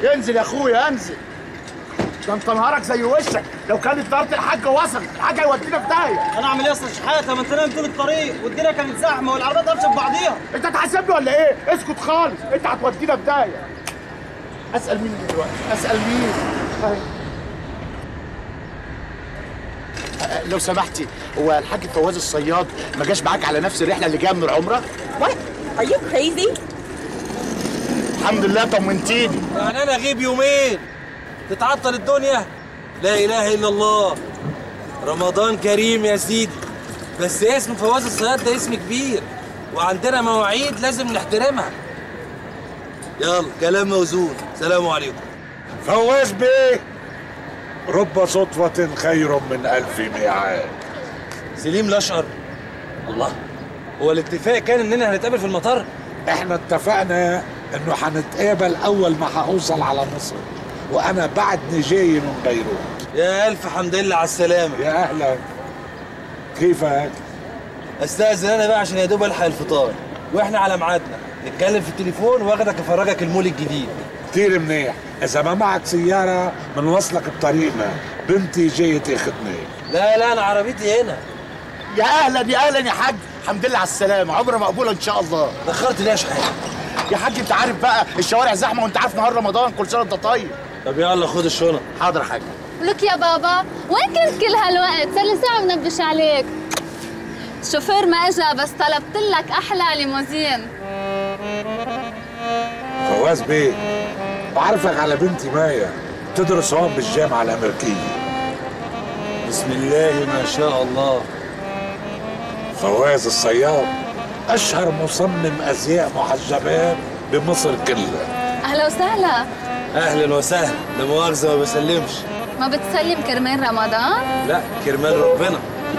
انزل يا اخويا انزل ده انت نهارك زي وشك لو كانت طياره الحاج وصلت الحاج هيودينا في داهيه انا اعمل ايه اصلا شحاته ما انت نايم طول الطريق والدنيا كانت زحمه والعربيات قفشت في بعضيها انت هتحاسبني ولا ايه اسكت خالص انت هتودينا في داهيه اسال مين دلوقتي اسال مين طيب. أه، لو سمحتي هو الحاج فواز الصياد ما جاش معاك على نفس الرحله اللي جايه من العمره What? Are you crazy? الحمد لله طمنتيني يعني انا اغيب يومين تتعطل الدنيا لا اله الا الله رمضان كريم يا سيدي بس اسم فواز الصياد ده اسم كبير وعندنا مواعيد لازم نحترمها يلا كلام موزون سلام عليكم فواز بيه رب صدفة خير من ألف ميعاد سليم الاشقر الله هو الاتفاق كان اننا هنتقابل في المطار احنا اتفقنا انه هنتقابل اول ما هوصل على مصر وانا بعدني جاي من بيروت يا الف حمد لله على السلامه يا اهلا كيفك استاذن انا بقى عشان يا دوب الحق الفطار واحنا على ميعادنا نتكلم في التليفون واخدك افرجك المول الجديد كتير منيح اذا ما معك سيارة بنوصلك بطريقنا بنتي جاية تاخدني لا لا انا عربيتي هنا يا اهلا يا اهلا يا حاج الحمد لله على السلامه عمره مقبوله ان شاء الله دخرت ليه يا شحات يا حاج انت عارف بقى الشوارع زحمه وانت عارف نهار رمضان كل سنه وانت طيب طب يلا خد الشنط حاضر يا حاج لك يا بابا وين كنت كل هالوقت صار لي ساعة منبش عليك الشوفير ما اجا بس طلبت لك احلى ليموزين فواز بيه بعرفك على بنتي مايا تدرس هون بالجامعة الأمريكية بسم الله ما شاء الله فواز الصياد أشهر مصمم أزياء محجبات بمصر كلها اهلا وسهلا اهلا وسهلا لا مؤاخذه ما بسلمش ما بتسلم كرمال رمضان لا كرمال ربنا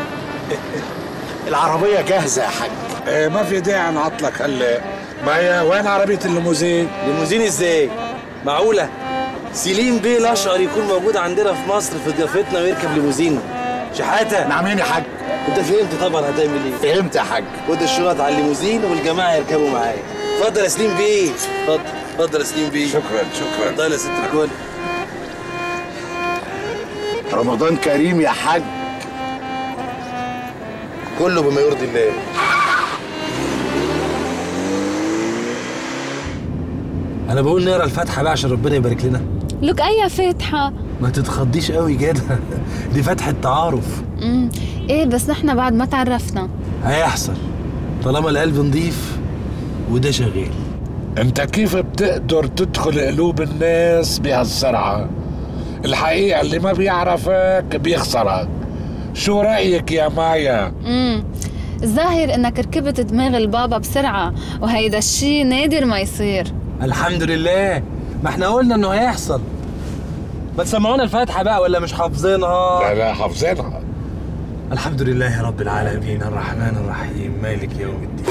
العربيه جاهزه يا حاج إيه ما في داعي نعطلك هلا مايا وين عربية الليموزين؟ ليموزين ازاي معقوله سليم بيه الاشقر يكون موجود عندنا في مصر في ضيافتنا ويركب ليموزين شحاته نعمين يا حاج انت فهمت طبعا هتعمل ايه فهمت يا حاج خد الشنط على الليموزين والجماعه يركبوا معايا اتفضل يا سليم بيه اتفضل اتفضل يا سليم بيه شكرا شكرا اتفضل يا ست الكل رمضان كريم يا حاج كله بما يرضي الله انا بقول نقرا الفاتحه بقى عشان ربنا يبارك لنا لك اي فاتحة ما تتخضيش قوي كده دي فتحه تعارف امم ايه بس نحن بعد ما تعرفنا هيحصل طالما القلب نضيف وده شغال انت كيف بتقدر تدخل قلوب الناس بهالسرعة؟ الحقيقة اللي ما بيعرفك بيخسرك شو رأيك يا مايا؟ امم الظاهر انك ركبت دماغ البابا بسرعة وهيدا الشي نادر ما يصير الحمد لله ما احنا قلنا انه هيحصل ما تسمعونا الفاتحه بقى ولا مش حافظينها لا لا حافظينها الحمد لله رب العالمين الرحمن الرحيم مالك يوم الدين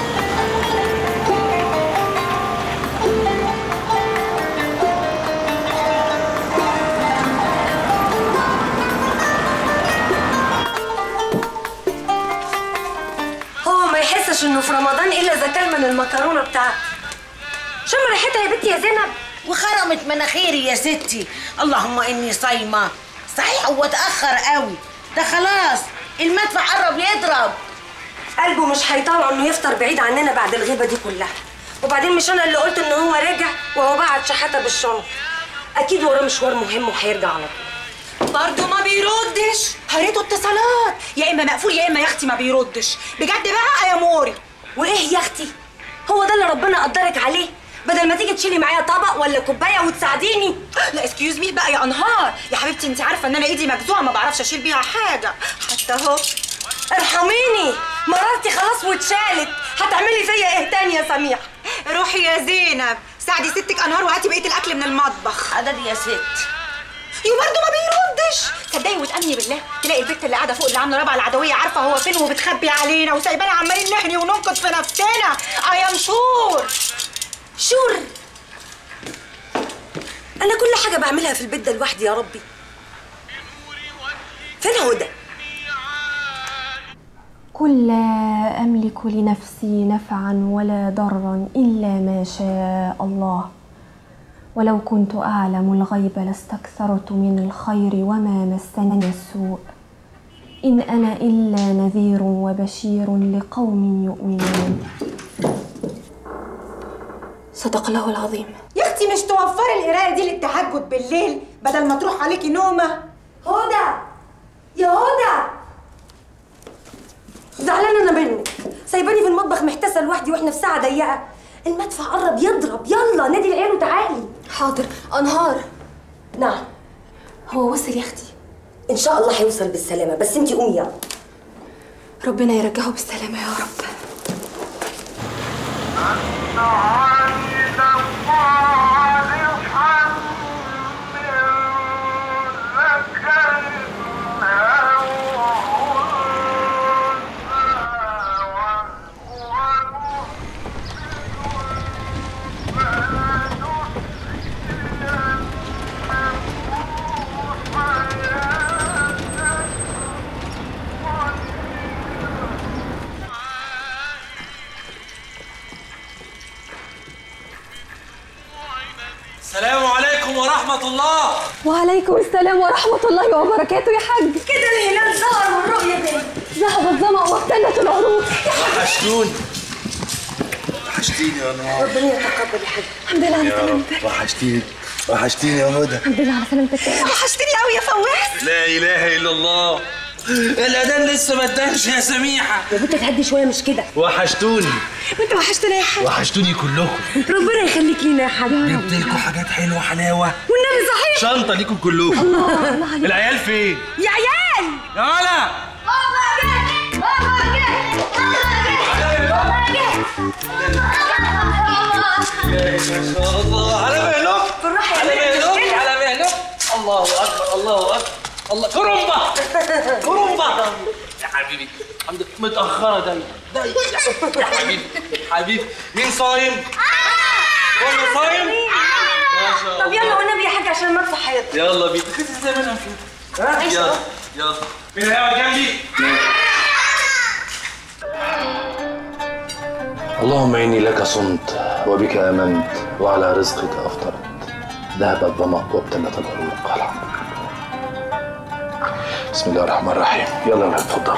هو ما يحسش انه في رمضان الا اذا كل من المكرونه بتاعته شم ريحتها يا بنتي يا زينب وخرمت مناخيري يا ستي اللهم اني صايمه صحيح هو اتاخر قوي ده خلاص المدفع قرب يضرب قلبه مش هيطاوع انه يفطر بعيد عننا بعد الغيبه دي كلها وبعدين مش انا اللي قلت ان هو رجع وهو بعت شحاته بالشنط اكيد وراه مشوار مهم وهيرجع على طول برضه ما بيردش هريته اتصالات يا اما مقفول يا اما يا اختي ما بيردش بجد بقى يا موري وايه يا اختي هو ده اللي ربنا قدرك عليه بدل ما تيجي تشيلي معايا طبق ولا كوبايه وتساعديني لا اسكيوز مي بقى يا انهار يا حبيبتي انت عارفه ان انا ايدي مجزوعه ما بعرفش اشيل بيها حاجه حتى اهو ارحميني مرارتي خلاص واتشالت هتعملي فيا ايه تاني يا سميح روحي يا زينب ساعدي ستك انهار وهاتي بقيه الاكل من المطبخ عدد يا ست يا برضه ما بيردش صدقي وتامني بالله تلاقي البت اللي قاعده فوق اللي عامله رابعه العدويه عارفه هو فين وبتخبي علينا وسايبانا عمالين نحني وننقد في نفسنا اي ام شور شور انا كل حاجه بعملها في البيت ده لوحدي يا ربي فين هدى قل لا أملك لنفسي نفعا ولا ضرا إلا ما شاء الله ولو كنت أعلم الغيب لاستكثرت من الخير وما مسني السوء إن أنا إلا نذير وبشير لقوم يؤمنون صدق الله العظيم يا اختي مش توفري القرايه دي للتهجد بالليل بدل ما تروح عليكي نومه هدى يا هدى زعلانه انا منك سايباني في المطبخ محتاسه لوحدي واحنا في ساعه ضيقه المدفع قرب يضرب يلا نادي العيال وتعالي حاضر انهار نعم هو وصل يا اختي ان شاء الله هيوصل بالسلامه بس انتي قومي يلا ربنا يرجعه بالسلامه يا رب السلام عليكم ورحمة الله وعليكم السلام ورحمه الله وبركاته يا حاج كده الهلال ظهر والرؤيه بنت ذهب الظما واختلت العروق وحشتوني وحشتيني يا نهار ربنا يتقبل يا حاج الحمد لله على يا رب سلامتك وحشتيني وحشتيني يا هدى الحمد لله على سلامتك يا حاج. وحشتني قوي يا فواز لا اله الا الله الأذان لسه ما اداش يا سميحة يا بنت تهدي شويه مش كده وحشتوني وانت وحشتني يا حاج وحشتوني كلكم ربنا يخليك لينا يا حاج جبت لكم حاجات حلوه حلاوه والنبي صحيح شنطه ليكم كلكم العيال فين يا عيال يا ولا ما شاء الله على مهلك بالراحه يا على بنت مهلك على مهلك الله أكبر الله أكبر الله كرمبة كرمبة يا حبيبي الحمد لله متأخرة دايما دايما يا حبيبي حبيبي مين صايم؟ كله صايم؟ ما شاء طب الله يلا والنبي يا حاج عشان المدفع هيطلع يلا بينا كده زي ما انا كده يلا يلا مين هيقعد جنبي؟ اللهم اني لك صمت وبك امنت وعلى رزقك افطرت ذهب الظما وابتلت العروق الحمد لله بسم الله الرحمن الرحيم يلا يا اتفضل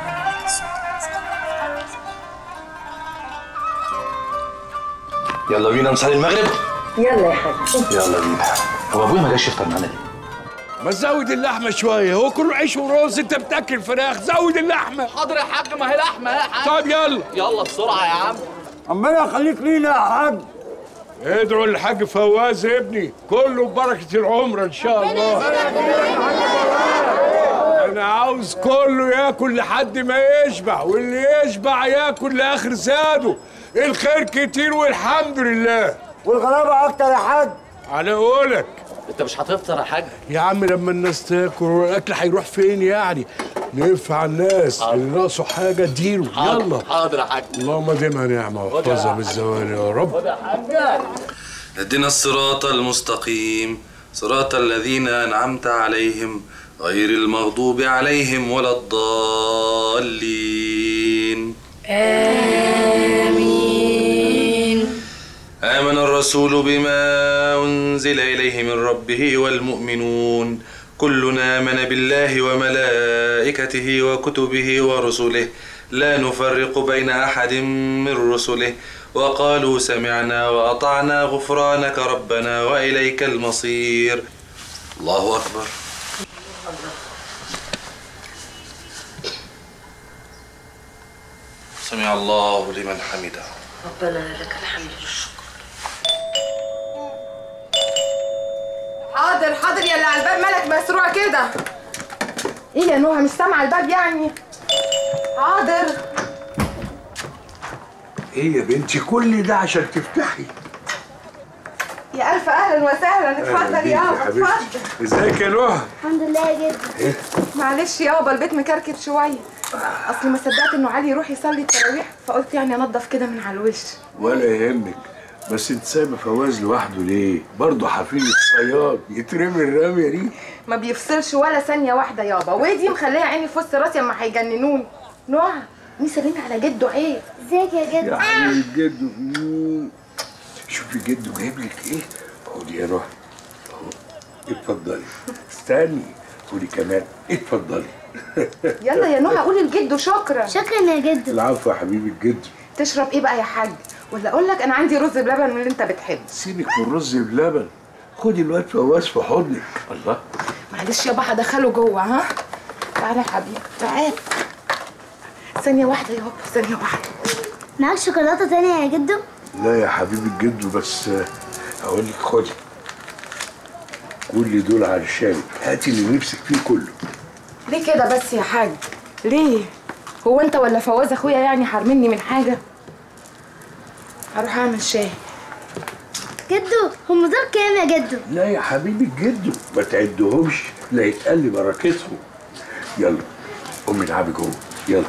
يلا بينا نصلي المغرب يلا يا حاج يلا بينا هو ابويا ما جاش يفطر معانا ليه؟ ما تزود اللحمة شوية هو كله عيش ورز انت بتاكل فراخ زود اللحمة حاضر يا حاج ما هي لحمه يا حاج طب يلا يلا بسرعه يا عم ربنا يخليك لينا يا حاج ادعوا للحاج فواز ابني كله ببركة العمر ان شاء الله انا عاوز كله ياكل لحد ما يشبع واللي يشبع ياكل لاخر زاده الخير كتير والحمد لله والغلابه اكتر يا حاج على قولك انت مش هتفطر يا حاج يا عم لما الناس تاكل والاكل هيروح فين يعني ننفع الناس اللي ناقصه حاجه اديله يلا حاضر يا حاج اللهم ديمها نعمه واحفظها بالزوال يا رب اهدنا الصراط المستقيم صراط الذين أنعمت عليهم غير المغضوب عليهم ولا الضالين آمين آمن الرسول بما أنزل إليه من ربه والمؤمنون كلنا آمن بالله وملائكته وكتبه ورسله لا نفرق بين أحد من رسله وقالوا سمعنا وأطعنا غفرانك ربنا وإليك المصير الله أكبر سمع الله لمن حمده ربنا لك الحمد والشكر حاضر حاضر يا اللي على الباب مالك مسروع كده ايه يا نوها مش سامعه الباب يعني حاضر ايه يا بنتي كل ده عشان تفتحي يا الف اهلا وسهلا اتفضل يابا اتفضل ازيك يا نهى الحمد لله يا جد معلش يابا البيت مكركب شويه اصلي ما صدقت انه علي يروح يصلي التراويح فقلت يعني انضف كده من على الوش ولا يهمك بس انت سايبه فواز لوحده ليه؟ برضه حفيد الصياد يترمي الرميه دي ما بيفصلش ولا ثانيه واحده يابا ودي مخليه عيني في وسط راسي اما هيجننوني نوها مين سلمي على جده عيب ازيك يا جد يا حبيبي جده مين؟ شوفي جده جايب لك ايه؟ خدي يا روح اهو اتفضلي استني خدي كمان اتفضلي يلا يا نهى قولي لجدو شكرا شكرا يا جدو العفو يا حبيبي الجد تشرب ايه بقى يا حاج ولا اقول لك انا عندي رز بلبن من اللي انت بتحبه سيبك من الرز بلبن خدي الواد فواز في حضنك الله معلش يابا هدخله جوه ها تعالى يا حبيبي تعالى ثانية واحدة يابا ثانية واحدة معاك شوكولاتة تانية يا جدو؟ لا يا حبيبي الجد بس آه، هقول لك خدي كل دول علشانك هاتي اللي نفسك فيه كله ليه كده بس يا حاج ليه هو انت ولا فواز اخويا يعني حارمني من حاجة هروح اعمل شاي جدو هم دول كام يا جدو؟ لا يا حبيبي الجد ما تعدهمش لا يتقل بركتهم يلا قومي العبي جوه يلا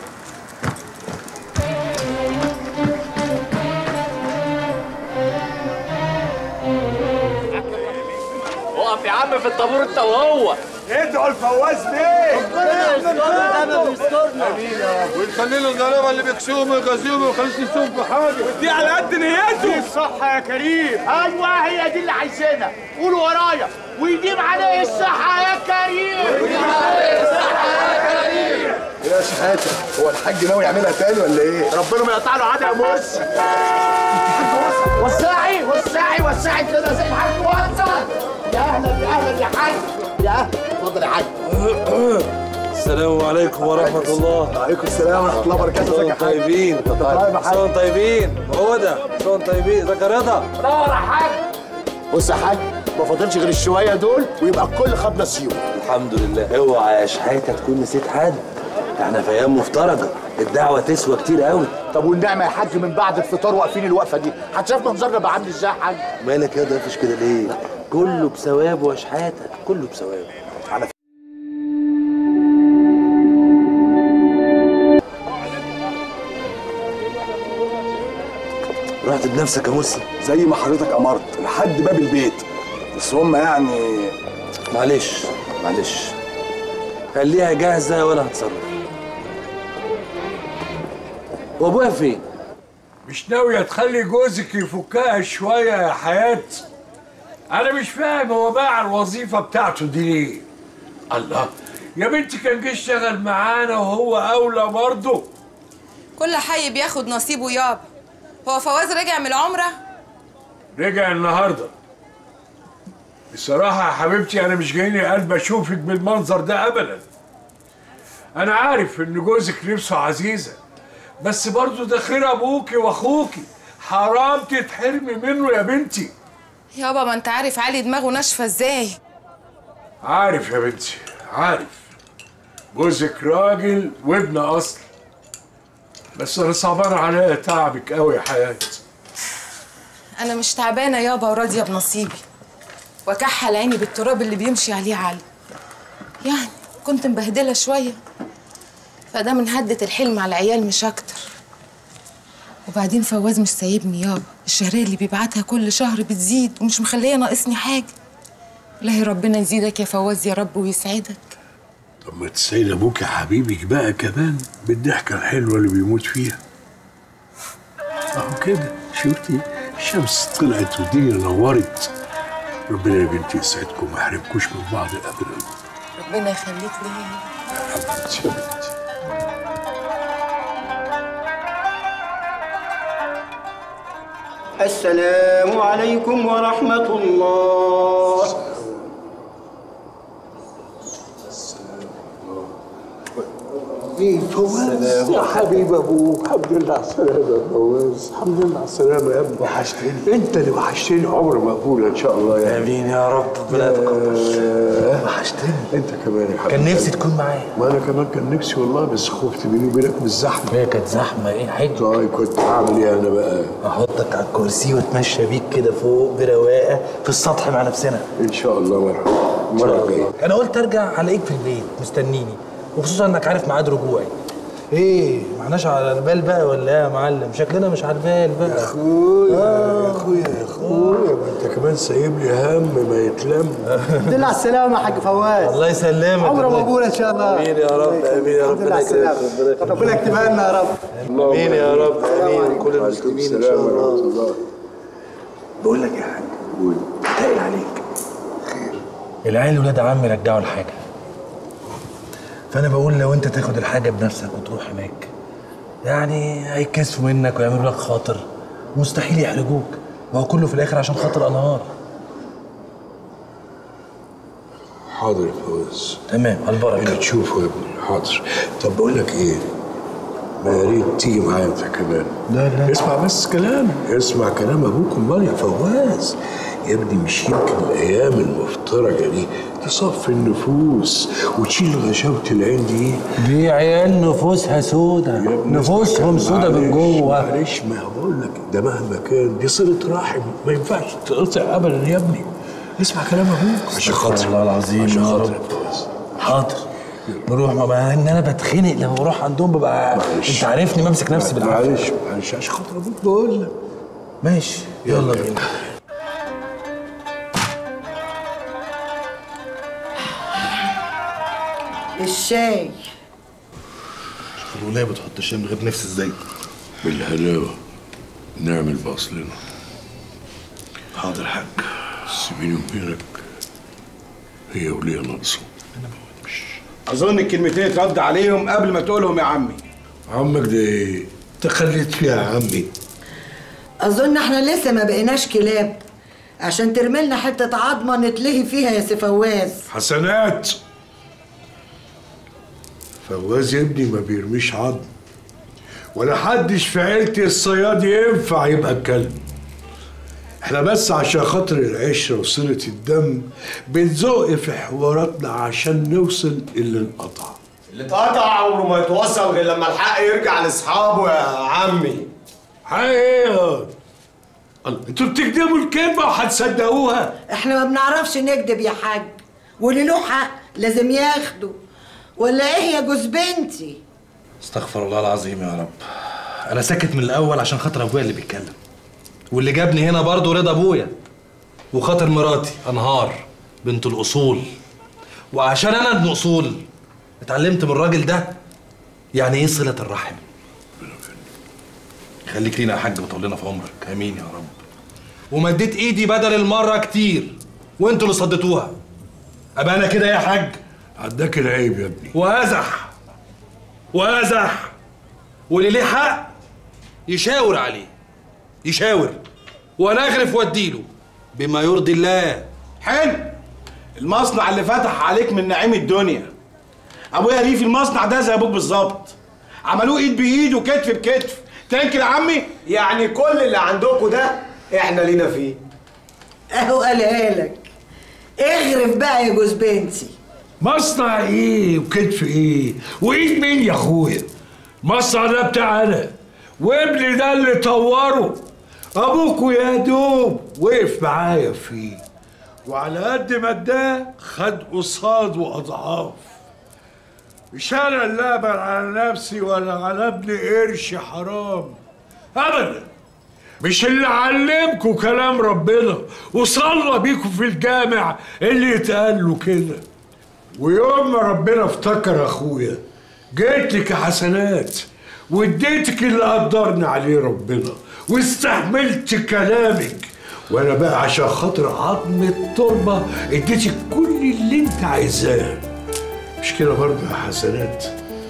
اقف يا عم في الطابور انت وهو ادعوا الفواز ليه؟ ربنا يسترنا دايما بيسترنا ويخلي له الغلابه اللي بيكسوهم ويغازيهم ويخليش نفسهم في حاجه دي على قد نيته الصح يا كريم ايوه هي دي اللي عايزينها قولوا ورايا ويجيب عليه الصحه يا كريم ويجيب عليه الصحه يا كريم يا شحاتة هو الحاج ناوي يعملها تاني ولا ايه؟ ربنا ما يقطع له عادة يا موس وسعي وسعي وسعي كده زي الحاج وسع يا اهلا يا اهلا يا حاج يا اهلا اتفضل يا حاج السلام عليكم ورحمة الله وعليكم السلام ورحمة الله وبركاته ازيك يا حاج؟ طيبين طيب يا حاج. صون طيبين هو ده صون طيبين ازيك يا رضا نور يا حاج بص يا حاج ما فاضلش غير الشوية دول ويبقى الكل خد نصيبه الحمد لله اوعى يا شحاتة تكون نسيت حد احنا في ايام مفترجة الدعوة تسوى كتير قوي طب والنعمة يا حاج من بعد الفطار واقفين الوقفة دي هتشاف منظرنا بقى عامل ازاي يا حاج؟ مالك يا ضيفش كده ليه كله بثوابه يا شحاتة كله بثوابه على رحت بنفسك يا مسلم زي ما حضرتك امرت لحد باب البيت بس هم يعني معلش معلش خليها جاهزة وانا هتصرف وابويا فين؟ مش ناوية تخلي جوزك يفكها شوية يا حياة أنا مش فاهم هو باع الوظيفة بتاعته دي ليه الله يا بنتي كان جه اشتغل معانا وهو أولى برضه كل حي بياخد نصيبه يابا هو فواز رجع من العمرة رجع النهاردة بصراحة يا حبيبتي أنا مش جايني قلب أشوفك بالمنظر ده أبدا أنا عارف إن جوزك نفسه عزيزة بس برضه ده خير أبوكي وأخوكي حرام تتحرمي منه يا بنتي يابا ما انت عارف علي دماغه ناشفة ازاي عارف يا بنتي عارف جوزك راجل وابن اصل بس انا صعبان عليا تعبك قوي يا حياتي انا مش تعبانة يابا وراضية بنصيبي وكحل عيني بالتراب اللي بيمشي عليه علي يعني كنت مبهدلة شوية فده من هدة الحلم على العيال مش أكتر وبعدين فواز مش سايبني يابا الشهرية اللي بيبعتها كل شهر بتزيد ومش مخلية ناقصني حاجة إلهي ربنا يزيدك يا فواز يا رب ويسعدك طب ما تسعد ابوك يا حبيبك بقى كمان بالضحكه الحلوه اللي بيموت فيها اهو كده شفتي الشمس طلعت والدنيا نورت ربنا يا بنتي يسعدكم وما يحرمكوش من بعض ابدا ربنا يخليك ليا حبيبتي يا بنتي السلام عليكم ورحمة الله مين فواز يا حبيب ابوك الحمد لله على السلامه يا فواز الحمد لله على السلامه يا ابني وحشتني انت اللي وحشتني عمر مقبول ان شاء الله يا امين يا رب ربنا يتقبل وحشتني انت كمان يا حبيبي كان نفسي تكون معايا ما انا كمان كان نفسي والله بس خفت بيني وبينك من الزحمه هي كانت زحمه ايه حلو طيب كنت هعمل ايه انا بقى احطك على الكرسي واتمشى بيك كده فوق برواقه في السطح مع نفسنا ان شاء الله مرحبا مره جايه انا قلت ارجع الاقيك في البيت مستنيني وخصوصا انك عارف ميعاد رجوعي ايه معناش على البال بقى ولا ايه يا معلم شكلنا مش على البال بقى يا اخويا يا اخويا يا اخويا ما انت كمان سايب لي هم ما يتلم الحمد لله على السلامة يا حاج فواز الله يسلمك عمره مقبول إن شاء الله امين يا رب امين يا رب الحمد لله على السلامة ربنا يكتبها لنا يا رب امين يا رب امين كل المسلمين ان شاء الله بقول لك يا حاج قول تقل عليك العيال ولاد عمي رجعوا الحاجه فانا بقول لو انت تاخد الحاجه بنفسك وتروح هناك يعني هيتكسفوا منك ويعملوا لك خاطر مستحيل يحرجوك ما هو كله في الاخر عشان خاطر انهار حاضر يا فوز تمام على البركه اللي تشوفه يا ابني حاضر طب بقول لك ايه ما يا ريت تيجي معايا انت كمان لا لا اسمع بس كلام اسمع كلام ابوك امال يا فواز يا ابني مش يمكن الايام المفترجه دي تصفي النفوس وتشيل غشاوه العين دي دي عيال نفوسها سودة نفوسهم سودة من جوه معلش ما بقول لك ده مهما كان دي صله رحم ما ينفعش تقطع ابدا يا ابني اسمع كلام ابوك عشان خاطر الله العظيم عشان يا خاطر رب. يا فواز حاضر نروح ما بقى ان انا بتخنق لما بروح عندهم ببقى انت عارفني بمسك نفسي بالعافيه معلش معلش عشان خاطر ابوك بقول لك ماشي يلا بينا الشاي الولايه بتحط شاي من غير نفس ازاي بالهلاوه نعمل باصلنا حاضر حاج سيبيني وبينك هي وليا ناقصه اظن الكلمتين اترد عليهم قبل ما تقولهم يا عمي عمك ده ايه تخليت فيها يا عمي اظن احنا لسه ما بقيناش كلاب عشان ترملنا حته عظمه نتلهي فيها يا سي فواز حسنات فواز يا ابني ما بيرميش عظم ولا حدش في عيلتي الصياد ينفع يبقى كلب احنا بس عشان خاطر العشرة وصلة الدم بنزق في حواراتنا عشان نوصل اللي انقطع اللي اتقطع عمره ما يتوصل غير لما الحق يرجع لاصحابه يا عمي حقيقة الله انتوا بتكذبوا الكلمة وهتصدقوها احنا ما بنعرفش نكذب يا حاج واللي له حق لازم ياخده ولا ايه يا جوز بنتي استغفر الله العظيم يا رب انا ساكت من الاول عشان خاطر ابويا اللي بيتكلم واللي جابني هنا برضه رضا ابويا وخاطر مراتي انهار بنت الاصول وعشان انا ابن اصول اتعلمت من الراجل ده يعني ايه صله الرحم خليك لينا يا حاج وطولنا في عمرك امين يا رب ومديت ايدي بدل المره كتير وانتوا اللي صدتوها ابقى انا كده يا حاج عداك العيب يا ابني وازح وازح واللي ليه حق يشاور عليه يشاور وانا اغرف واديله بما يرضي الله حلو المصنع اللي فتح عليك من نعيم الدنيا ابويا ليه في المصنع ده زي ابوك بالظبط عملوه ايد بايد وكتف بكتف تنكر يا عمي يعني كل اللي عندكم ده احنا لينا فيه اهو قالها لك اغرف بقى يا جوز بنتي مصنع ايه وكتف ايه وايد مين يا اخويا مصنع ده بتاعنا وابني ده اللي طوره ابوكوا يا دوب وقف معايا فيه وعلى قد ما اداه خد قصاده اضعاف مش انا اللي اقبل على نفسي ولا على ابن قرش حرام ابدا مش اللي علمكوا كلام ربنا وصلى بيكوا في الجامع اللي يتقال له كده ويوم ما ربنا افتكر اخويا جيت لك يا حسنات واديتك اللي قدرني عليه ربنا واستحملت كلامك وانا بقى عشان خاطر عظم التربه اديتك كل اللي انت عايزاه مش كده برضه يا حسنات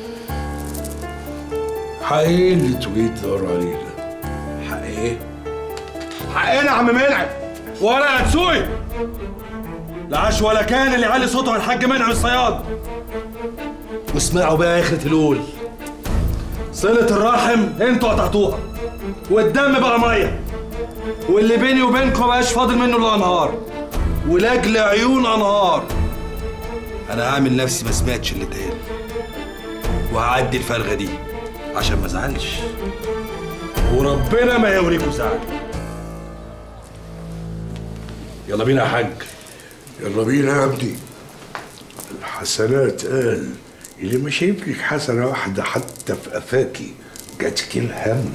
حق ايه اللي تريد تدور عليه ده حق ايه حقنا يا عم منعم ولا هتسوي لا عاش ولا كان اللي علي صوته على الحاج منعم الصياد واسمعوا بقى يا اخرة الأول صلة الرحم انتوا قطعتوها والدم بقى مية واللي بيني وبينكم مبقاش فاضل منه الا انهار ولاجل عيون انهار انا هعمل نفسي ما سمعتش اللي اتقال وهعدي الفرغه دي عشان ما ازعلش وربنا ما يوريكوا زعل يلا بينا يا حاج يلا بينا يا ابني الحسنات قال اللي ما شايف لك حسنه واحده حتى في قفاكي جاتك الهم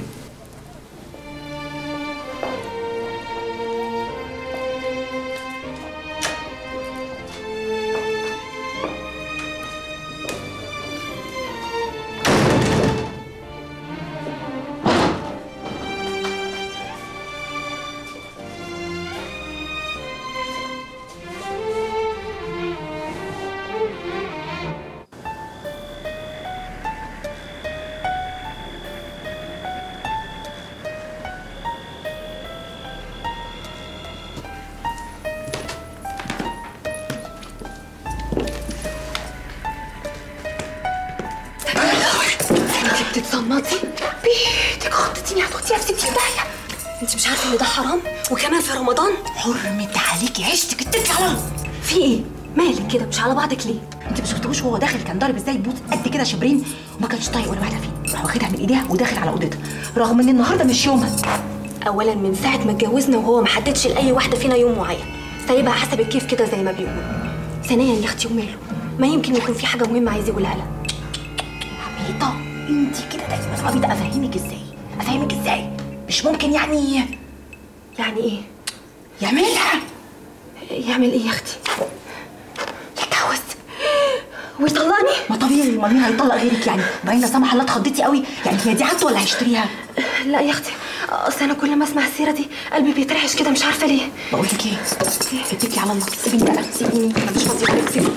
ماضي بيتك خطتيني هتوديها في 60 داهيه انت مش عارفه ان ده حرام وكمان في رمضان حرمت عليكي عيشتك اتكلي على الله في ايه مالك كده مش على بعضك ليه انت ما شفتوش وهو داخل كان ضارب ازاي بوت قد كده شبرين وما كانش طايق ولا واحده فيه راح واخدها من ايديها وداخل على اوضتها رغم ان النهارده مش يومها اولا من ساعه ما اتجوزنا وهو ما حددش لاي واحده فينا يوم معين سايبها حسب الكيف كده زي ما بيقولوا ثانيا يا اختي وماله ما يمكن يكون في حاجه مهمه عايز يقولها لها عبيطه انت كده دايما عبيطه افهمك ازاي افهمك ازاي مش ممكن يعني يعني ايه يعملها يعمل ايه يا اختي يتجوز ويطلقني ما طبيعي امال مين هيطلق غيرك يعني وبعدين لا سمح الله اتخضيتي قوي يعني هي دي عادته ولا هيشتريها لا يا اختي اصل انا كل ما اسمع السيره دي قلبي بيترعش كده مش عارفه ليه بقول لك ايه اتكلي على الله سيبيني بقى سيبيني انا مش فاضيه عليك سيبيني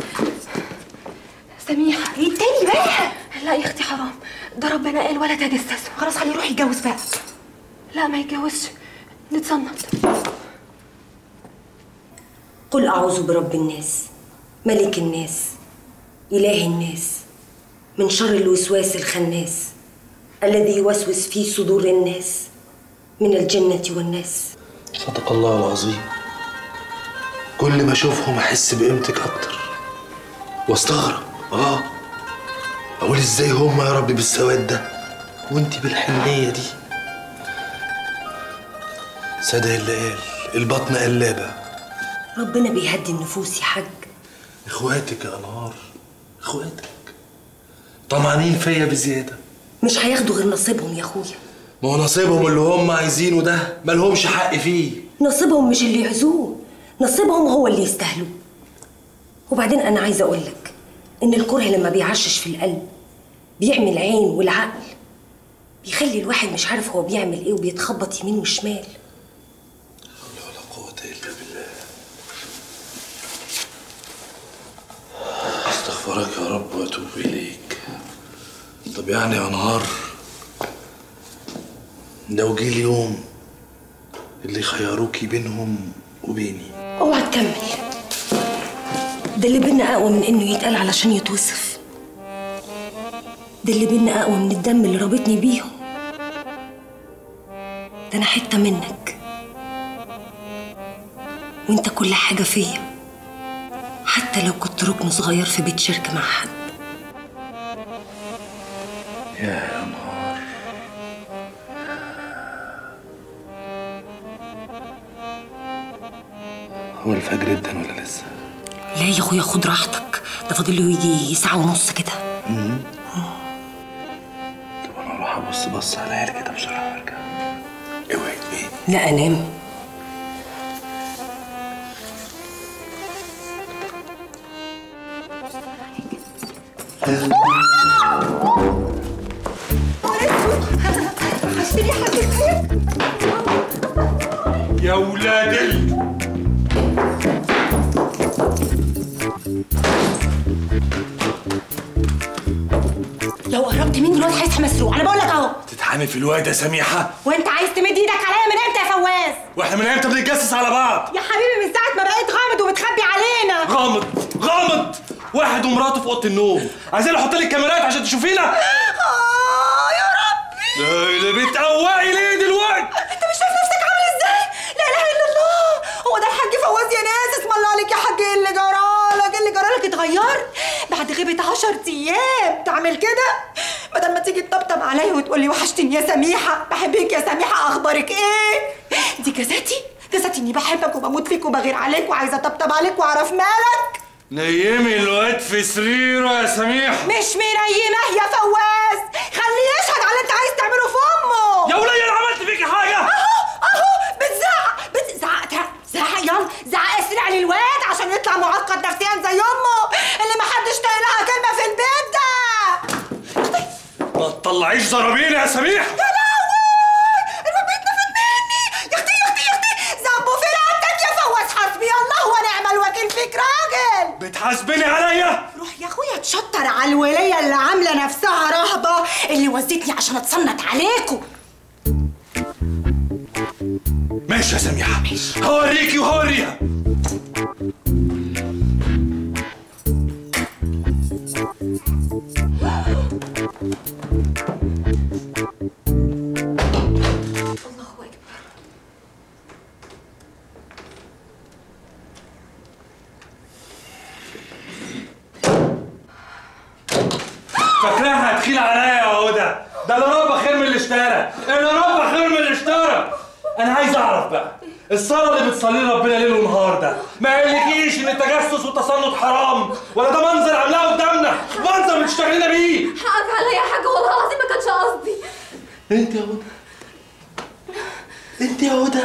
سميحه ايه تاني بقى لا يا اختي حرام ده ربنا قال ولا تجسسوا خلاص خليه يروح يتجوز بقى لا ما يتجوزش نتصنت قل أعوذ برب الناس ملك الناس إله الناس من شر الوسواس الخناس الذي يوسوس في صدور الناس من الجنة والناس صدق الله العظيم كل ما اشوفهم احس بقيمتك اكتر واستغرب اه اقول ازاي هم يا رب بالسواد ده وانت بالحنيه دي صدق اللي قال البطن قلابه ربنا بيهدي النفوس يا حاج اخواتك يا انهار اخواتك طمعانين فيا بزياده مش هياخدوا غير نصيبهم يا اخويا ما هو نصيبهم اللي هم عايزينه ده مالهمش حق فيه نصيبهم مش اللي يعزوه نصيبهم هو اللي يستاهلوه وبعدين انا عايزه اقول لك ان الكره لما بيعشش في القلب بيعمل العين والعقل بيخلي الواحد مش عارف هو بيعمل ايه وبيتخبط يمين وشمال قوة إلا بالله استغفرك يا رب وأتوب إليك طب يعني يا نهار لو جه اليوم اللي خيروكي بينهم وبيني اوعى تكمل ده اللي بينا اقوى من انه يتقال علشان يتوصف ده اللي بينا اقوى من الدم اللي رابطني بيهم ده انا حته منك وانت كل حاجه فيا حتى لو كنت ركن صغير في بيت شركه مع حد يا نهار هو الفجر ادن ولا لسه؟ لا يا اخويا خد راحتك ده فاضل له يجي ساعه ونص كده مم. طب انا اروح ابص بص على العيال كده بسرعه وارجع اوعي ايه لا انام هشتري حاجه يا ولاد ال... لو قربت مني الواد هيصحى مسروق انا بقول لك اهو تتحامي في الواد يا سميحه وانت عايز تمد ايدك عليا من امتى يا فواز واحنا من امتى بنتجسس على بعض يا حبيبي من ساعه ما بقيت غامض وبتخبي علينا غامض غامض واحد ومراته في اوضه النوم عايزين احط لك كاميرات عشان تشوفينا اه يا ربي لا اللي بتقوقي ليه دلوقتي انت مش شايف نفسك عامل ازاي لا اله الا الله هو ده الحاج فواز يا ناس اسم الله عليك يا حاج ايه اللي جرالك ايه اللي جرالك اتغيرت بعد غيبه 10 ايام تعمل كده بدل ما تيجي تطبطب عليا وتقولي وحشتني يا سميحه بحبك يا سميحه اخبارك ايه دي جزاتي جزاتي اني بحبك وبموت فيك وبغير عليك وعايزه اطبطب عليك واعرف مالك نيمي الواد في سريره يا سميح مش مريمه يا فواز خليه يشهد على اللي انت عايز تعمله في امه يا ولية انا عملت فيكي حاجه اهو اهو بتزعق بتزعق زعق يلا زعق اسرع للواد عشان يطلع معقد نفسيا زي امه اللي محدش طايق لها كلمه في البيت ده ما تطلعيش زرابين يا سميح يا لهوي الواد بيتنفد مني يا اختي يا اختي يا اختي ذنبه في رقبتك يا فواز حسبي الله ونعم الوكيل فيك راجل بتحاسبني عليا روح يا اخويا تشطر على الوليه اللي عامله نفسها رهبه اللي وزتني عشان اتصنت عليكم ماشي يا سميحه هوريكي وهوريها فاكراها هتخيل عليا يا هدى ده اللي ربى خير من اللي اشترى اللي ربى خير من اللي اشترى انا عايز اعرف بقى الصلاة اللي بتصلي ربنا ليل ونهار ده ما يقولكيش ان التجسس والتصنت حرام ولا ده منظر عاملاه قدامنا منظر بتشتغلينا بيه حقك عليا يا حاج والله العظيم ما كانش قصدي انت يا هدى انت يا هدى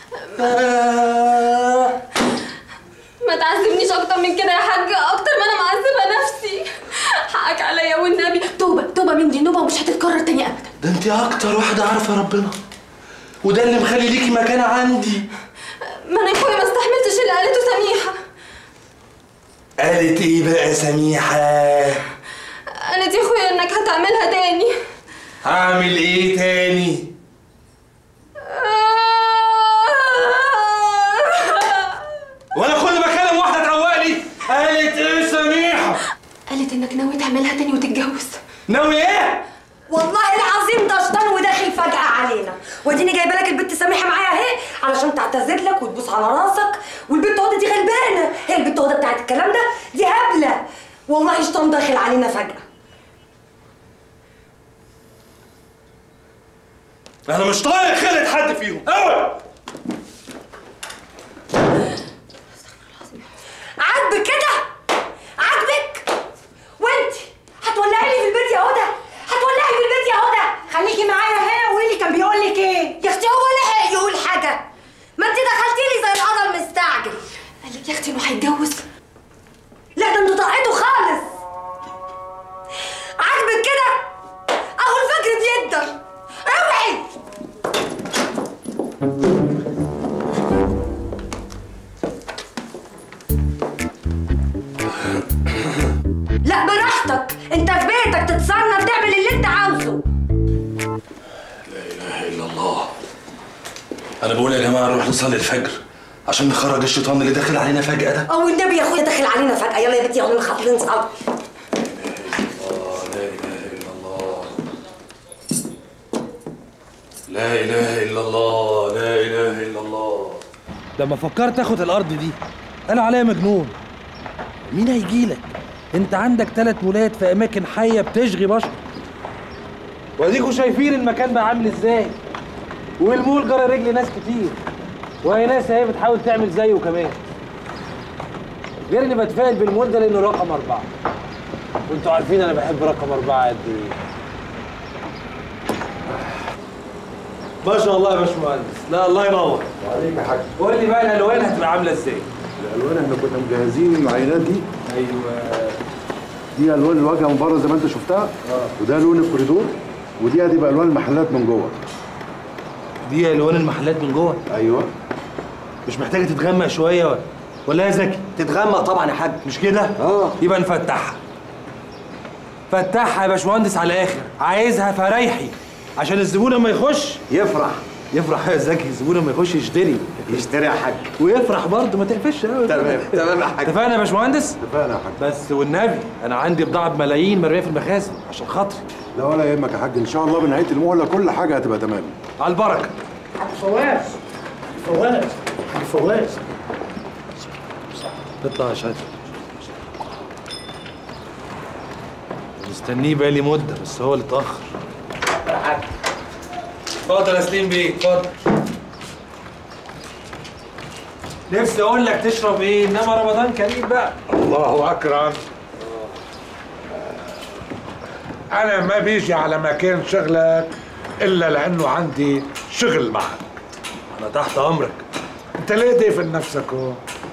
آه. ما تعذبنيش اكتر من كده يا حاج اكتر ما انا معذبه نفسي حقك عليا والنبي توبه توبه من دي نوبه ومش هتتكرر تاني ابدا ده انت اكتر واحدة عارفة ربنا وده اللي مخلي ليكي مكانة عندي ما انا يا اخويا ما استحملتش اللي قالته سميحه قالت ايه بقى سميحة قالت يا اخويا انك هتعملها تاني هعمل ايه تاني وانا كل ما اكلم واحدة تروق لي قالت ايه سميحة قالت انك ناوي تعملها تاني وتتجوز ناوي ايه والله العظيم ده شيطان وداخل فجأة علينا واديني جايبه لك البت سامحه معايا اهي علشان تعتذر لك وتبوس على راسك والبت هدى دي غلبانه هي البت هدى بتاعت الكلام ده دي هبله والله شيطان داخل علينا فجأة انا مش طايق خلت حد فيهم اوعى عاجبك كده عاجبك وانت هتولعي لي في البيت يا هدى هتولعي في البيت يا هدى خليكي معايا هنا وقولي لي كان بيقول لك ايه يا اختي هو لحق يقول حاجه ما انت دخلتي لي زي القدر مستعجل قال لك يا اختي انه هيتجوز لا ده انتوا طاقته خالص عاجبك كده اهو الفجر بيقدر اوعي لا براحتك انت في بيتك تتصنف تعمل اللي انت عاوزه اله الا الله انا بقول يا جماعه نروح نصلي الفجر عشان نخرج الشيطان اللي داخل علينا فجاه ده او النبي يا اخويا داخل علينا فجأة يلا يا بنتي يلا خاطرين صعب لا اله الا الله لا اله الا الله لما فكرت اخد الارض دي قالوا عليا مجنون مين هيجيلك انت عندك ثلاث ولاد في اماكن حيه بتشغي بشر واديكوا شايفين المكان بقى عامل ازاي والمول جرى رجل ناس كتير وهي ناس اهي بتحاول تعمل زيه كمان غير اني بتفائل بالمول ده لانه رقم اربعه وانتوا عارفين انا بحب رقم اربعه قد ايه ما شاء الله يا باشمهندس لا الله ينور عليك يا حاج قول لي بقى الالوان هتبقى عامله ازاي الالوان احنا كنا مجهزين العينات دي ايوه دي الوان الواجهه من بره زي ما انت شفتها وده لون الكوريدور ودي هتبقى الوان المحلات من جوه دي الوان المحلات من جوه ايوه مش محتاجه تتغمق شويه ولا ولا يا زكي تتغمق طبعا يا حاج مش كده اه يبقى نفتحها فتحها يا باشمهندس على الاخر عايزها فريحي عشان الزبون لما يخش يفرح يفرح يا زكي الزبون لما يخش يشتري يشتري يا حاج ويفرح برضه ما تقفش قوي تمام تمام يا حاج اتفقنا يا باشمهندس اتفقنا يا حاج بس والنبي انا عندي بضاعه بملايين مرميه في المخازن عشان خاطري لا ولا يهمك يا حاج ان شاء الله بنهايه المهله كل حاجه هتبقى تمام على البركه فواز فواز فواز اطلع يا شادي مستنيه بقالي مده بس هو اللي اتاخر اتفضل يا سليم بيه اتفضل نفسي اقول لك تشرب ايه انما رمضان كريم بقى الله اكرم انا ما بيجي على مكان شغلك الا لانه عندي شغل معك انا تحت امرك انت ليه دافن نفسك هو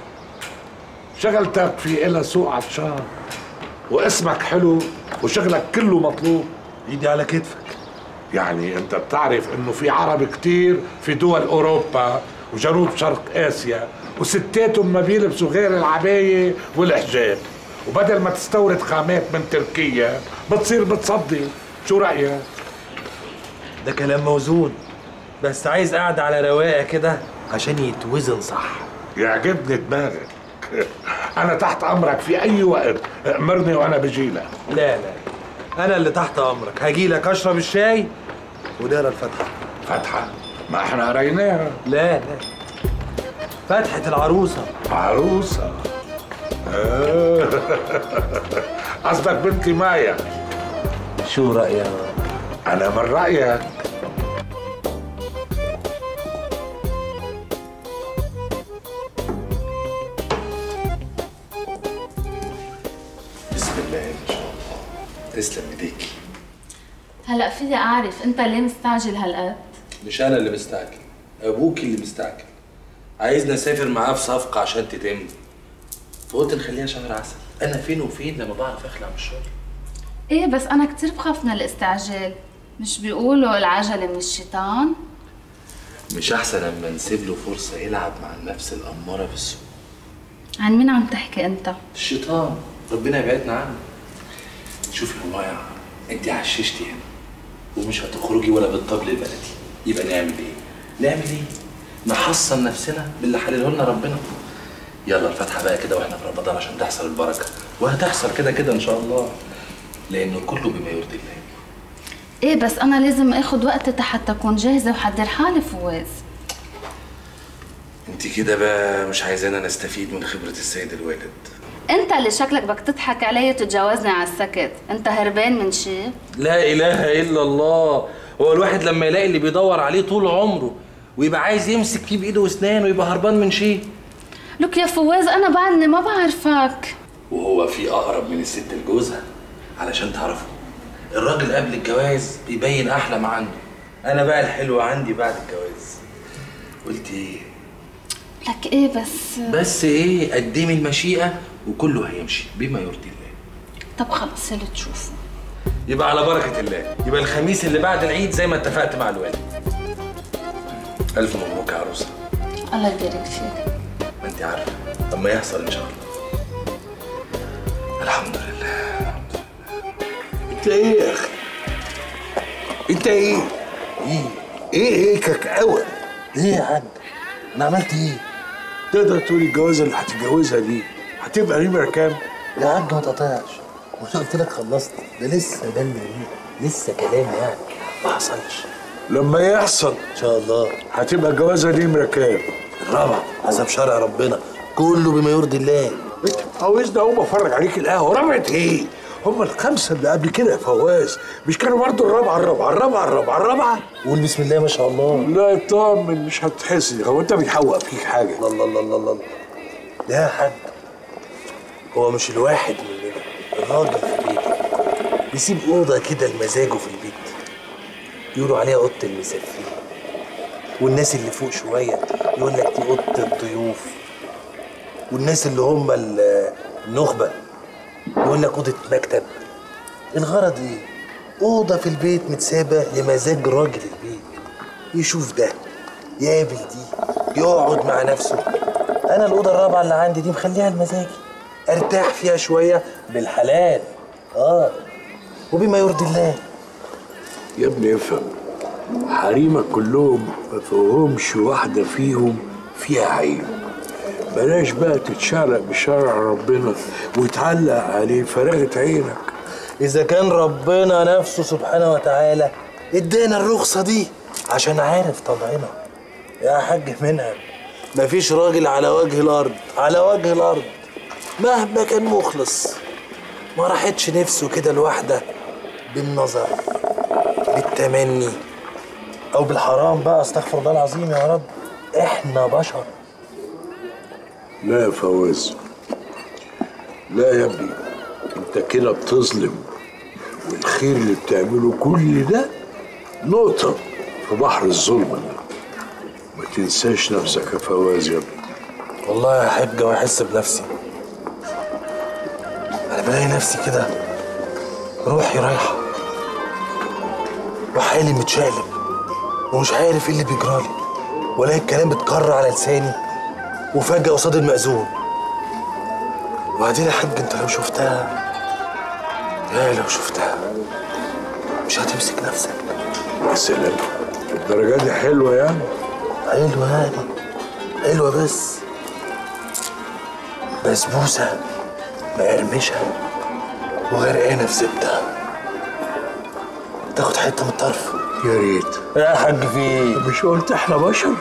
شغلتك في إلها سوق عطشان واسمك حلو وشغلك كله مطلوب ايدي على كتفك يعني انت بتعرف انه في عرب كتير في دول اوروبا وجنوب شرق اسيا وستاتهم ما بيلبسوا غير العبايه والحجاب وبدل ما تستورد خامات من تركيا بتصير بتصدي شو رايك ده كلام موزون بس عايز قاعدة على رواقة كده عشان يتوزن صح يعجبني دماغك انا تحت امرك في اي وقت امرني وانا بجيلك لا لا انا اللي تحت امرك هاجي لك اشرب الشاي ودار الفتحة فتحة ما احنا قريناها لا لا فتحة العروسة عروسة آه. قصدك بنتي مايا شو رايك انا من رايك بسم الله ما شاء الله تسلم ايديكي هلا فيي اعرف انت ليه مستعجل هالقد مش انا اللي مستعجل ابوك اللي مستعجل عايزني اسافر معاه في صفقه عشان تتم فقلت نخليها شهر عسل انا فين وفين لما بعرف اخلع من الشغل ايه بس انا كتير بخاف من الاستعجال مش بيقولوا العجله من الشيطان مش احسن لما نسيب له فرصه يلعب مع النفس الاماره بالسوء عن مين عم تحكي انت الشيطان ربنا يبعدنا عنه شوفي والله يا انت عششتي هنا ومش هتخرجي ولا بالطبل البلدي يبقى نعمل ايه؟ نعمل ايه؟ نحصن نفسنا باللي حلله لنا ربنا يلا الفاتحه بقى كده واحنا في رمضان عشان تحصل البركه وهتحصل كده كده ان شاء الله لانه كله بما يرضي الله ايه بس انا لازم اخد وقت حتى اكون جاهزه وحضر حالي فواز انت كده بقى مش عايزانا نستفيد من خبره السيد الوالد انت اللي شكلك بدك تضحك علي وتتجاوزني على السكت انت هربان من شيء لا اله الا الله هو الواحد لما يلاقي اللي بيدور عليه طول عمره ويبقى عايز يمسك فيه بايده واسنانه ويبقى هربان من شيء لك يا فواز انا بعدني ما بعرفك وهو في اقرب من الست لجوزها علشان تعرفوا الراجل قبل الجواز بيبين احلى ما عنده انا بقى الحلو عندي بعد الجواز قلت ايه لك ايه بس بس ايه قدمي المشيئه وكله هيمشي بما يرضي الله طب خلص اللي تشوفه يبقى على بركه الله يبقى الخميس اللي بعد العيد زي ما اتفقت مع الوالد الف مبروك يا عروسه الله يبارك فيك ما انت عارفه لما يحصل ان شاء الله الحمد لله انت ايه يا اخي انت ايه ايه ايه هيكك قوي ليه يا حاج انا عملت ايه تقدر تقول الجوازه اللي هتتجوزها دي هتبقى نمره كام يا عم ما تقطعش مش قلت لك خلصت ده لسه ده اللي لسه كلام يعني ما حصلش لما يحصل ان شاء الله هتبقى الجوازه دي نمره كام الرابعه حسب شرع ربنا كله بما يرضي الله انت عاوزني اقوم افرج عليك القهوه رابعه ايه هم الخمسه اللي قبل كده يا فواز مش كانوا برضه الرابعه الرابعه الرابعه الرابعه الرابعه قول بسم الله ما شاء الله لا اطمن مش هتحس هو انت بيحوق فيك حاجه الله الله الله الله الله لا يا حاج هو مش الواحد مننا الراجل في بيته بيسيب اوضه كده لمزاجه في البيت يقولوا عليها اوضه المسافرين والناس اللي فوق شويه يقول لك دي اوضه الضيوف والناس اللي هم ال- النخبه يقول لك اوضه مكتب الغرض ايه اوضه في البيت متسابه لمزاج راجل البيت يشوف ده يقابل دي يقعد مع نفسه انا الاوضه الرابعه اللي عندي دي مخليها لمزاجي ارتاح فيها شويه بالحلال اه وبما يرضي الله يا ابني افهم حريمك كلهم ما فيهمش واحده فيهم فيها عيب بلاش بقى تتشعلق بشرع ربنا وتعلق عليه فرقت عينك اذا كان ربنا نفسه سبحانه وتعالى ادانا الرخصه دي عشان عارف طبعنا يا حاج منها مفيش راجل على وجه الارض على وجه الارض مهما كان مخلص ما راحتش نفسه كده لوحده بالنظر بالتمني او بالحرام بقى استغفر الله العظيم يا رب احنا بشر لا يا فواز لا يا ابني انت كده بتظلم والخير اللي بتعمله كل ده نقطة في بحر الظلم ده ما تنساش نفسك يا فواز يا ابني والله يا حاج واحس بنفسي انا بلاقي نفسي كده روحي رايحه وحالي متشقلب ومش عارف ايه اللي بيجرالي ولاقي الكلام بيتكرر على لساني وفجأة قصاد المأذون وبعدين يا حاج انت لو شفتها يا لو شفتها مش هتمسك نفسك يا سلام الدرجة دي حلوة يعني حلوة يعني حلوة بس بسبوسة مقرمشة وغرقانة في زبدة تاخد حتة من الطرف يا ريت يا حاج في ايه؟ مش قلت احنا بشر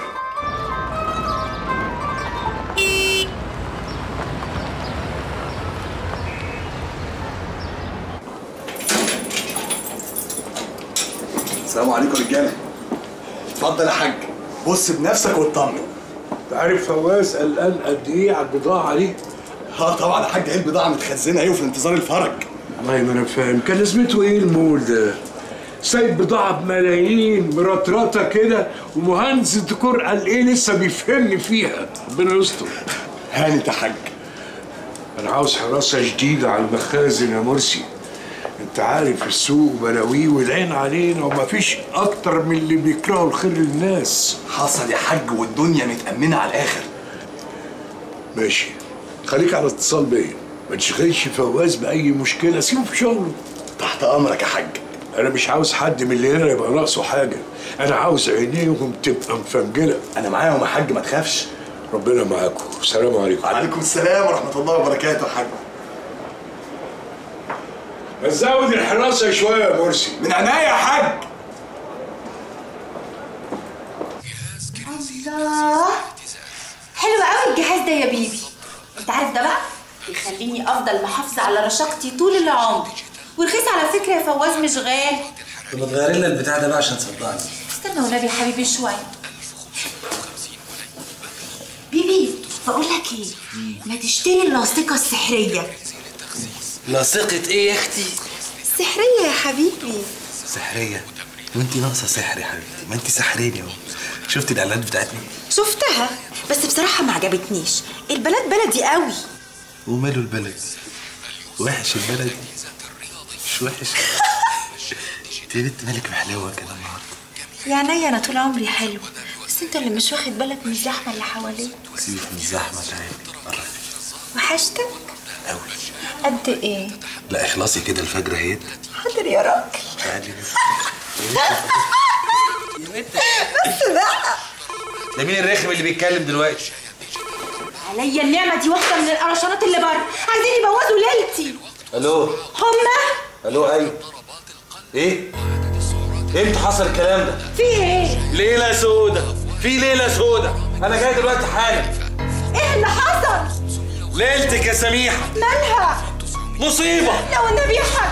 السلام عليكم رجاله اتفضل يا حاج بص بنفسك واطمن تعرف فواز قلقان قد ايه على البضاعه دي؟ اه طبعا يا حاج ايه البضاعه متخزنه ايه وفي انتظار الفرج والله ما انا فاهم كان لازمته ايه المول ده؟ سايب بضاعة بملايين مرطرطة كده ومهندس الديكور قال ايه لسه بيفهمني فيها ربنا يستر هاني يا حاج انا عاوز حراسة جديدة على المخازن يا مرسي انت عارف السوق بلاويه والعين علينا ومفيش اكتر من اللي بيكرهوا الخير للناس حصل يا حاج والدنيا متأمنة على الآخر ماشي خليك على اتصال بيا ما تشغلش فواز بأي مشكلة سيبه في شغله تحت أمرك يا حاج أنا مش عاوز حد من اللي هنا يبقى ناقصه حاجة أنا عاوز عينيهم تبقى مفنجلة أنا معاهم يا حاج ما تخافش ربنا معاكم السلام عليكم وعليكم السلام ورحمة الله وبركاته يا حاج زود الحراسة شوية يا مرسي من عينيا يا حاج الله حلو قوي الجهاز ده يا بيبي انت عارف ده بقى يخليني افضل محافظه على رشاقتي طول العمر ورخيص على فكره يا فواز مش غالي طب ما تغيري لنا البتاع ده بقى عشان تصدقني استنى والنبي يا حبيبي شويه بيبي بقول لك ايه ما تشتري اللاصقه السحريه لاصقة ايه يا اختي؟ السحريه يا حبيبي سحرية وانت ناقصة سحر يا حبيبتي ما انت سحريني اهو شفت الاعلانات بتاعتنا شفتها بس بصراحه ما عجبتنيش البلد بلدي قوي وماله البلد وحش البلد مش وحش انت يا بنت مالك محلاوة كده النهارده يعني انا طول عمري حلو بس انت اللي مش واخد بالك من الزحمه اللي حواليك سيبك من الزحمة تعالي وحشتك قوي قد ايه لا اخلصي كده الفجر اهي حاضر يا راجل تعالي بس بقى ده مين الرخم اللي بيتكلم دلوقتي؟ عليا النعمه دي واحده من القرشانات اللي بره عايزين يبوظوا ليلتي الو هما الو ايوه ايه؟ امتى حصل الكلام ده؟ في ايه ليلة سودة في ليلة سودة أنا جاي دلوقتي حالا ايه اللي حصل ليلتك يا سميحة مالها مصيبة لو النبي يا حاج